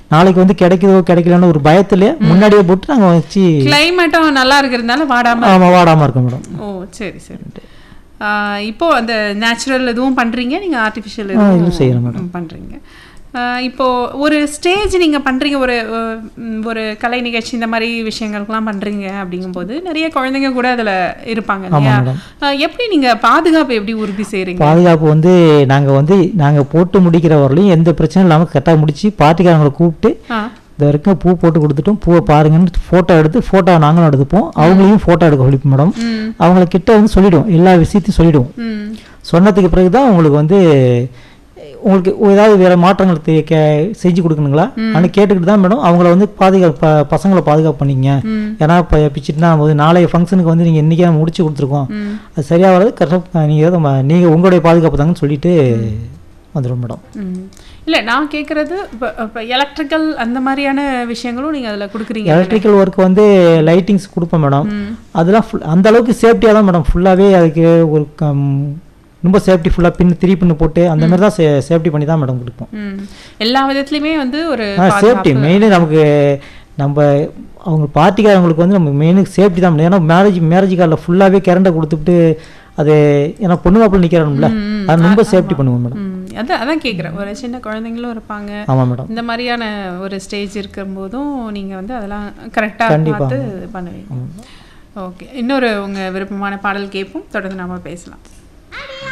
நாளைக்கு வந்து கிடைக்குதோ கிடைக்கலன்னு ஒரு பயத்துல முன்னாடியே போட்டு நாங்க வச்சு கிளைமேட்டும் நல்லா இருக்கிறதுனால வாடாம ஆமா வாடாம இருக்கோம் மேடம் ஓ சரி சரி ஆ, இப்போ அந்த நேச்சுரல் இதுவும் பண்றீங்க நீங்க ஆர்டிஃபிஷியல் இதுவும் செய்யறோம் இதுவும் பண்றீங்க ஆ, இப்போ ஒரு ஸ்டேஜ் நீங்க பண்றீங்க ஒரு அஹ், ம், ஒரு கலை நிகழ்ச்சி இந்த மாதிரி விஷயங்களுக்கெல்லாம் பண்றீங்க அப்படிங்கும்போது நிறைய குழந்தைங்க கூட அதுல இருப்பாங்க இல்லையா மேடம். ஆ, எப்படி நீங்க பாதுகாப்பு எப்படி உறுதி செய்றீங்க பாதுகாப்பு வந்து நாங்க வந்து நாங்க போட்டு முடிக்கிற வரலையும் எந்த பிரச்சனையும் இல்லாம கரெக்டாக முடிச்சு பார்ட்டிக்காரங்களை கூப்பிட்டு ஆ, இது வரைக்கும் பூ போட்டு கொடுத்துட்டோம் பூவை பாருங்கன்னு ஃபோட்டோ எடுத்து ஃபோட்டோ நாங்களும் எடுத்துப்போம் அவங்களையும் ஃபோட்டோ எடுக்க சொல்லிப்போம் மேடம் ம் அவங்கள கிட்ட வந்து சொல்லிடுவோம் எல்லா விஷயத்தையும் சொல்லிடுவோம் ம் சொன்னதுக்கு பிறகு தான் உங்களுக்கு வந்து உங்களுக்கு ஏதாவது வேற மாற்றங்கள் தே- கே- செஞ்சு கொடுக்கணுங்களா ஆனால் கேட்டுக்கிட்டு தான் மேடம் அவங்கள வந்து பாதுகாப்பு ப- பசங்களை பாதுகாப்பு பண்ணிங்க ம் ஏன்னா இப்போ பிச்சுட்டுனா போது நாளைய ஃபங்க்ஷனுக்கு வந்து நீங்கள் இன்றைக்கே முடிச்சு கொடுத்துருக்கோம் ம் அது சரியாக வராது கரெக்டாக நீங்கள் நீங்கள் உங்களுடைய பாதுகாப்பு தாங்கன்னு சொல்லிட்டு வந்துடும் மேடம் ம். இல்ல நான் கேக்குறது இப்போ இப்போ எலக்ட்ரிக்கல் அந்த மாதிரியான விஷயங்களும் நீங்க அதுல கொடுக்குறீங்க எலக்ட்ரிக்கல் ஒர்க் வந்து லைட்டிங்ஸ் கொடுப்போம் மேடம் ம் அதெல்லாம் ஃபுல் அந்த அளவுக்கு சேஃப்டியாக தான் மேடம் ஃபுல்லாகவே அதுக்கு ஒரு கம், ரொம்ப சேஃப்டி ஃபுல்லாக பின் த்ரீ பின்னு போட்டு அந்த மாதிரி தான் சேஃப்டி பண்ணி தான் மேடம் கொடுப்போம் ம் எல்லா விதத்துலயுமே வந்து ஒரு ஆ சேஃப்டி மெயினு நமக்கு நம்ம அவங்க பார்ட்டிக்காரங்களுக்கு வந்து நம்ம மெயினு சேஃப்டி தான் ஏன்னா மேரேஜ் மேரேஜ் கார்டில் ஃபுல்லாகவே கரண்டை கொடுத்துட்டு அது ஏன்னா பொண்ணு மாப்பிள்ள நிற்கிறானும்ல ம், ம். அது ரொம்ப சேஃப்டி பண்ணுவோம் மேடம் ம் அதான் அதான் கேக்குறேன் ஒரு சின்ன குழந்தைங்களும் இருப்பாங்க ஆமாம் மேடம் இந்த மாதிரியான ஒரு ஸ்டேஜ் இருக்கும்போதும் நீங்க வந்து அதெல்லாம் கரெக்டா கண்டிப்பா. பார்த்து பண்ணுவீங்க ஓகே இன்னொரு உங்க விருப்பமான பாடல் கேட்போம் தொடர்ந்து நாம பேசலாம்